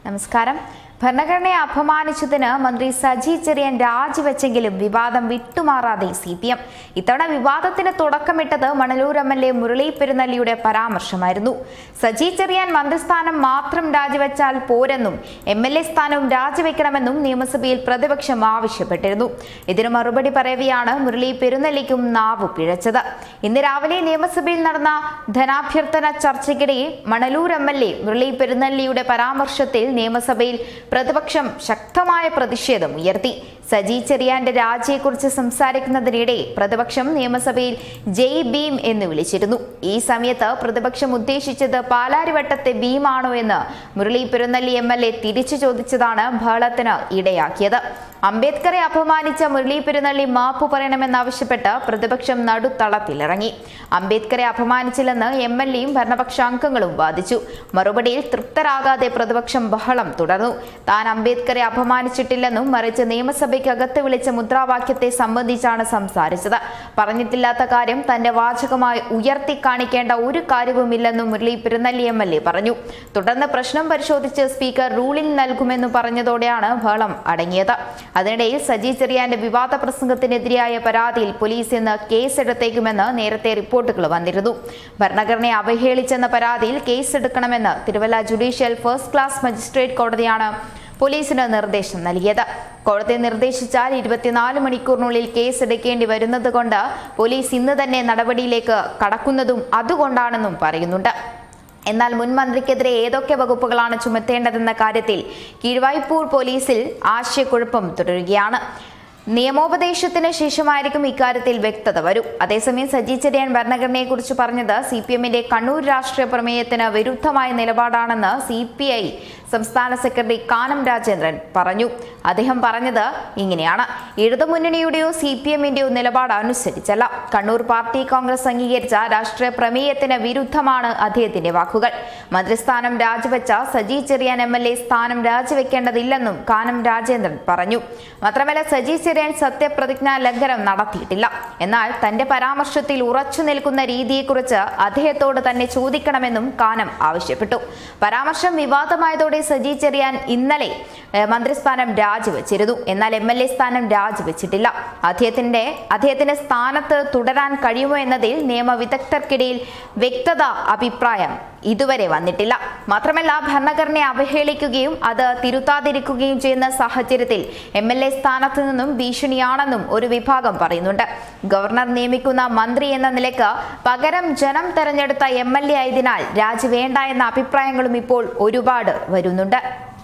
നമസ്കാരം ഭരണഘടനയെ അപമാനിച്ചതിന് മന്ത്രി സജി ചെറിയൻ രാജിവെച്ചെങ്കിലും വിവാദം വിട്ടുമാറാതെ സി പി എം ഇത്തവണ വിവാദത്തിന് തുടക്കമിട്ടത് Manalur M L A Murali പെരുന്നല്ലിയുടെ പരാമർശമായിരുന്നു സജി ചെറിയാൻ മന്ത്രിസ്ഥാനം മാത്രം രാജിവെച്ചാൽ പോരെന്നും എം എൽ എ സ്ഥാനവും രാജിവെക്കണമെന്നും നിയമസഭയിൽ പ്രതിപക്ഷം ആവശ്യപ്പെട്ടിരുന്നു ഇതിന് മറുപടി പറയവെയാണ് മുരളി പെരുന്നല്ലിക്കും നാവ് പിഴച്ചത് ഇന്ന് രാവിലെ നിയമസഭയിൽ നടന്ന ധനാഭ്യർത്ഥന ചർച്ചയ്ക്കിടെ Manalur M L A Murali പെരുന്നല്ലിയുടെ പരാമർശത്തിൽ നിയമസഭയിൽ പ്രതിപക്ഷം ശക്തമായ പ്രതിഷേധം ഉയർത്തി സജി ചെറിയാന്റെ രാജിയെക്കുറിച്ച് സംസാരിക്കുന്നതിനിടെ പ്രതിപക്ഷം നിയമസഭയിൽ ജയ് ഭീം എന്ന് വിളിച്ചിരുന്നു ഈ സമയത്ത് പ്രതിപക്ഷം ഉദ്ദേശിച്ചത് പാലാരിവട്ടത്തെ ഭീമാണോ എന്ന് Murali Perunnalli M L A തിരിച്ചു ചോദിച്ചതാണ് ബഹളത്തിന് ഇടയാക്കിയത് അംബേദ്കറെ അപമാനിച്ച മുരളി പെരുന്നള്ളി മാപ്പ് പറയണമെന്നാവശ്യപ്പെട്ട് പ്രതിപക്ഷം നടുത്തളത്തിലിറങ്ങി അംബേദ്കറെ അപമാനിച്ചില്ലെന്ന് എം എൽ എയും ഭരണപക്ഷ അംഗങ്ങളും വാദിച്ചു മറുപടിയിൽ തൃപ്തരാകാതെ പ്രതിപക്ഷം ബഹളം തുടർന്നു താൻ അംബേദ്കറെ അപമാനിച്ചിട്ടില്ലെന്നും മറിച്ച് നിയമസഭയ്ക്കകത്ത് വിളിച്ച മുദ്രാവാക്യത്തെ സംബന്ധിച്ചാണ് സംസാരിച്ചത് പറഞ്ഞിട്ടില്ലാത്ത കാര്യം തന്റെ വാചകമായി ഉയർത്തി കാണിക്കേണ്ട ഒരു കാര്യവുമില്ലെന്നും Murali Perunnalli M L A പറഞ്ഞു തുടർന്ന് പ്രശ്നം പരിശോധിച്ച് സ്പീക്കർ റൂളിംഗ് നൽകുമെന്ന് പറഞ്ഞതോടെയാണ് ബഹളം അടങ്ങിയത് അതിനിടയിൽ സജി ചെറിയാന്റെ വിവാദ പ്രസംഗത്തിനെതിരായ പരാതിയിൽ പോലീസ് ഇന്ന് കേസെടുത്തേക്കുമെന്ന് നേരത്തെ റിപ്പോർട്ടുകൾ വന്നിരുന്നു ഭരണഘടനയെ അവഹേളിച്ചെന്ന പരാതിയിൽ കേസെടുക്കണമെന്ന് Thiruvalla judicial first class magistrate കോടതിയാണ് പോലീസിന് നിർദ്ദേശം നൽകിയത് കോടതി നിർദ്ദേശിച്ചാൽ ഇരുപത്തിനാല് മണിക്കൂറിനുള്ളിൽ കേസ് എടുക്കേണ്ടി വരുന്നത് കൊണ്ട് പോലീസ് ഇന്ന് തന്നെ നടപടിയിലേക്ക് കടക്കുന്നതും അതുകൊണ്ടാണെന്നും പറയുന്നുണ്ട് എന്നാൽ മുൻ മന്ത്രിക്കെതിരെ ഏതൊക്കെ വകുപ്പുകളാണ് ചുമത്തേണ്ടതെന്ന കാര്യത്തിൽ കീഴ്വായ്പൂർ പോലീസിൽ ആശയക്കുഴപ്പം തുടരുകയാണ് നിയമോപദേശത്തിന് ശേഷമായിരിക്കും ഇക്കാര്യത്തിൽ വ്യക്തത വരും അതേസമയം സജി ചെറിയാൻ ഭരണഘടനയെക്കുറിച്ച് പറഞ്ഞത് സി പി എമ്മിന്റെ കണ്ണൂർ രാഷ്ട്രീയ പ്രമേയത്തിന് വിരുദ്ധമായ നിലപാടാണെന്ന് സി പി ഐ സംസ്ഥാന സെക്രട്ടറി കാനം രാജേന്ദ്രൻ പറഞ്ഞു അദ്ദേഹം പറഞ്ഞത് ഇങ്ങനെയാണ് ഇടതുമുന്നണിയുടെയോ സി പി എമ്മിന്റെയോ നിലപാട് അനുസരിച്ചല്ല കണ്ണൂർ പാർട്ടി കോൺഗ്രസ് അംഗീകരിച്ച രാഷ്ട്രീയ പ്രമേയത്തിന് വിരുദ്ധമാണ് അദ്ദേഹത്തിന്റെ വാക്കുകൾ മന്ത്രിസ്ഥാനം രാജിവെച്ച Saji Cherian M L A സ്ഥാനം രാജിവെക്കേണ്ടതില്ലെന്നും കാനം രാജേന്ദ്രൻ പറഞ്ഞു മാത്രമല്ല സജി ചെറിയാൻ സത്യപ്രതിജ്ഞാ ലംഘനം നടത്തിയിട്ടില്ല എന്നാൽ തന്റെ പരാമർശത്തിൽ ഉറച്ചു നിൽക്കുന്ന രീതിയെക്കുറിച്ച് അദ്ദേഹത്തോട് തന്നെ ചോദിക്കണമെന്നും കാനം ആവശ്യപ്പെട്ടു പരാമർശം വിവാദമായതോടെ സജി ചെറിയാൻ ഇന്നലെ ഏഹ്, മന്ത്രിസ്ഥാനം രാജിവെച്ചിരുന്നു എന്നാൽ എം എൽ എ സ്ഥാനം രാജിവെച്ചിട്ടില്ല അദ്ദേഹത്തിന്റെ അദ്ദേഹത്തിന്റെ സ്ഥാനത്ത് തുടരാൻ കഴിയുമോ എന്നതിൽ നിയമവിദഗ്ധർക്കിടയിൽ വ്യക്തത അഭിപ്രായം ഇതുവരെ വന്നിട്ടില്ല മാത്രമല്ല ഭരണഘടനയെ അവഹേളിക്കുകയും അത് തിരുത്താതിരിക്കുകയും ചെയ്യുന്ന സാഹചര്യത്തിൽ എം എൽ എ സ്ഥാനത്ത് നിന്നും ഭീഷണിയാണെന്നും ഒരു വിഭാഗം പറയുന്നുണ്ട് ഗവർണർ നിയമിക്കുന്ന മന്ത്രി എന്ന നിലയ്ക്ക് പകരം ജനം തെരഞ്ഞെടുത്ത എം എൽ എ ആയതിനാൽ രാജി വേണ്ട എന്ന അഭിപ്രായങ്ങളും ഇപ്പോൾ ഒരുപാട് വരുന്നുണ്ട്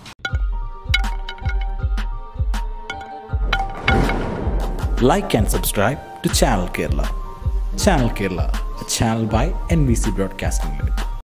like and subscribe to Channel Kerala. Channel Kerala, a channel by NBC Broadcasting Limited.